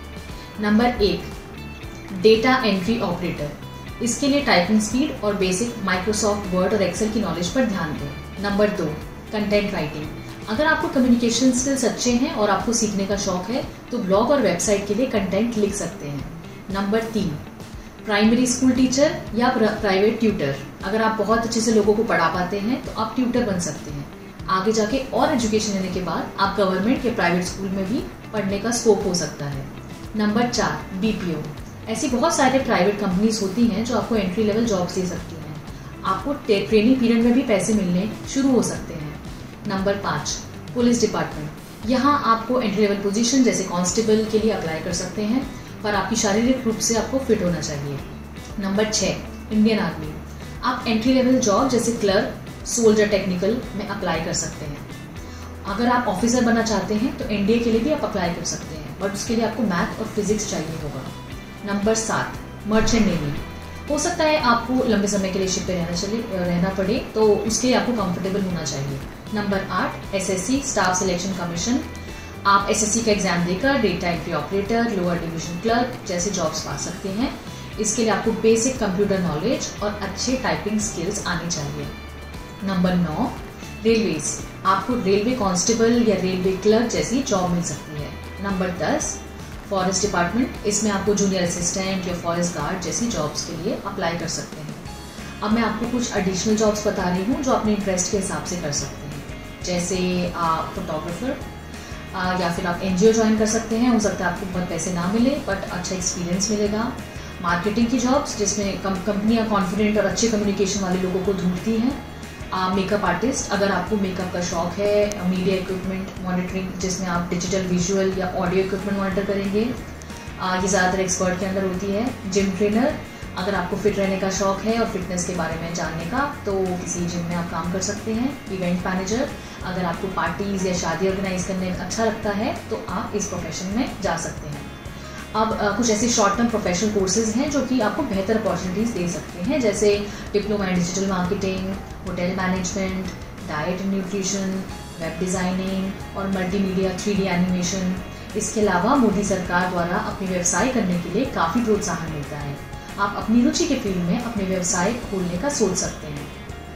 [SPEAKER 5] नंबर एक डेटा एंट्री ऑपरेटर इसके लिए टाइपिंग स्पीड और बेसिक माइक्रोसॉफ्ट वर्ड और एक्सेल की नॉलेज पर ध्यान दें नंबर दो कंटेंट राइटिंग अगर आपको कम्युनिकेशन स्किल्स अच्छे हैं और आपको सीखने का शौक है तो ब्लॉग और वेबसाइट के लिए कंटेंट लिख सकते हैं नंबर तीन प्राइमरी स्कूल टीचर या प्राइवेट ट्यूटर अगर आप बहुत अच्छे से लोगों को पढ़ा पाते हैं तो आप ट्यूटर बन सकते हैं आगे जाके और एजुकेशन लेने के बाद आप गवर्नमेंट या प्राइवेट स्कूल में भी पढ़ने का स्कोप हो सकता है नंबर चार बीपीओ ऐसी बहुत सारे प्राइवेट कंपनीज होती हैं जो आपको एंट्री लेवल जॉब्स दे सकती हैं आपको ट्रेनिंग पीरियड में भी पैसे मिलने शुरू हो सकते हैं नंबर पाँच पुलिस डिपार्टमेंट यहाँ आपको एंट्री लेवल पोजीशन जैसे कांस्टेबल के लिए अप्लाई कर सकते हैं पर आपकी शारीरिक रूप से आपको फिट होना चाहिए नंबर छः इंडियन आर्मी आप एंट्री लेवल जॉब जैसे क्लर्क सोल्जर टेक्निकल में अप्लाई कर सकते हैं अगर आप ऑफिसर बनना चाहते हैं तो एनडीए के लिए भी आप अप्लाई कर सकते हैं बट उसके लिए आपको मैथ और फिजिक्स चाहिए होगा नंबर सात मर्चेंट नेवी हो सकता है आपको लंबे समय के लिए शिप पे रहना चले रहना पड़े तो उसके लिए आपको कंफर्टेबल होना चाहिए नंबर आठ एसएससी स्टाफ सिलेक्शन कमीशन आप एसएससी का एग्जाम देकर data entry operator lower division clerk जैसे जॉब्स पा सकते हैं इसके लिए आपको बेसिक कंप्यूटर नॉलेज और अच्छे टाइपिंग स्किल्स आनी चाहिए नंबर नौ रेलवेज आपको रेलवे कांस्टेबल या रेलवे क्लर्क जैसी जॉब मिल सकती है नंबर दस फॉरेस्ट डिपार्टमेंट इसमें आपको जूनियर असिस्टेंट या फॉरेस्ट गार्ड जैसी जॉब्स के लिए अप्लाई कर सकते हैं अब मैं आपको कुछ एडिशनल जॉब्स बता रही हूँ जो अपने इंटरेस्ट के हिसाब से कर सकते हैं जैसे आप फोटोग्राफर या फिर आप एन ज्वाइन कर सकते हैं हो सकता है आपको बहुत पैसे ना मिले बट अच्छा एक्सपीरियंस मिलेगा मार्केटिंग की जॉब्स जिसमें कंपनियां कॉन्फिडेंट और अच्छे कम्युनिकेशन वाले लोगों को ढूंढती हैं मेकअप आर्टिस्ट अगर आपको मेकअप का शौक है मीडिया इक्विपमेंट मॉनिटरिंग जिसमें आप डिजिटल विजुअल या ऑडियो इक्विपमेंट मॉनिटर करेंगे आ, ये ज़्यादातर एक्सपर्ट के अंदर होती है जिम ट्रेनर अगर आपको फिट रहने का शौक है और फिटनेस के बारे में जानने का तो किसी जिम में आप काम कर सकते हैं इवेंट मैनेजर अगर आपको पार्टीज़ या शादी ऑर्गेनाइज करने अच्छा लगता है तो आप इस प्रोफेशन में जा सकते हैं अब आ, कुछ ऐसे शॉर्ट टर्म प्रोफेशनल कोर्सेज हैं जो कि आपको बेहतर अपॉर्चुनिटीज़ दे सकते हैं जैसे diploma in digital marketing hotel management diet and nutrition web designing और मल्टीमीडिया थ्री डी एनिमेशन इसके अलावा मोदी सरकार द्वारा अपनी व्यवसाय करने के लिए काफ़ी प्रोत्साहन मिलता है आप अपनी रुचि के फील्ड में अपने व्यवसाय खोलने का सोच सकते हैं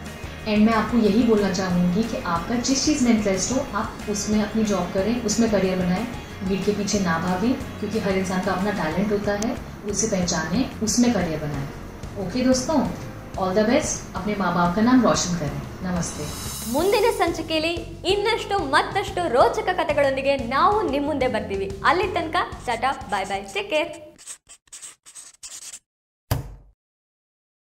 [SPEAKER 5] एंड मैं आपको यही बोलना चाहूँगी कि आपका जिस चीज़ में इंटरेस्ट हो आप उसमें अपनी जॉब करें उसमें करियर बनाएं भीड़ के पीछे ना भागें क्योंकि हर इंसान का अपना टैलेंट होता है उसे पहचानें उसमें करियर बनाएं ओके दोस्तों ಆಲ್ ದ ಬೆಸ್ಟ್ अपने माँ बाप का नाम रोशन करें नमस्ते
[SPEAKER 1] ಮುಂದಿನ ಸಂಚಿಕೆಯಲ್ಲಿ ಇನ್ನಷ್ಟು ಮತ್ತಷ್ಟು ರೋಚಕ ಕಥೆಗಳೊಂದಿಗೆ ನಾವು ನಿಮ್ಮ ಮುಂದೆ ಬರ್ತೀವಿ ಅಲ್ಲಿ ತನಕ tata bye bye take care